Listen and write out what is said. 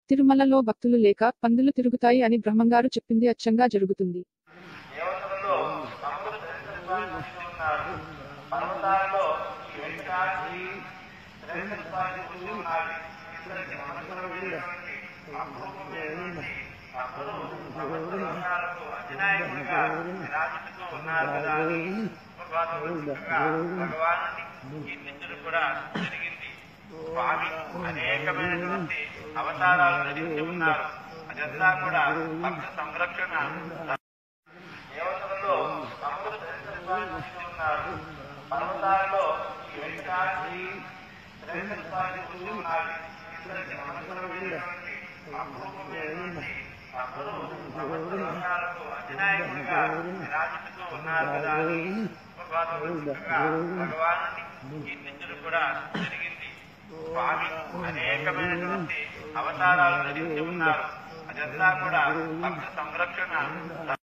తిరుమలలో భక్తులు లేక పందులు తిరుగుతాయి అని బ్రహ్మంగారు చెప్పింది అచ్చంగా జరుగుతుంది దేవతలలో తమకు ధరించడానికి ఉన్నారు పర్వతాలలో ఈ వెంకటాద్రి ధరించడానికి కూర్చుని ఉన్నారు ఇద్దరికి నమస్కరించినటువంటి అపూర్వమైనటువంటి అప్పుడు భగవద్గీతాలకు అధినాయకుడిగా విరాజిల్లుతూ ఉన్నారు కదా అని పూర్వాపరంగా భగవానుని కీర్తించడం కూడా జరిగింది స్వామి అనేకమైనటువంటి అవతారాలు ధరించి ఉన్నారు అదంతా కూడా భక్త సంరక్షణ దేవతలలో తమకు ధరించడానికి ఉన్నారు పర్వతాలలో ఈ వెంకటాద్రి ధరించడానికి కూర్చుని ఉన్నారు ఇద్దరికి నమస్కరించినటువంటి అపూర్వమైనటువంటి అప్పుడు భగవద్గీతాలకు అధినాయకుడిగా విరాజిల్లుతూ ఉన్నారు కదా అని పూర్వాపరంగా భగవానుని కీర్తించడం కూడా జరిగింది స్వామి అనేకమైనటువంటి అవతారాలు ధరించి ఉన్నారు అదంతా కూడా భక్త సంరక్షణ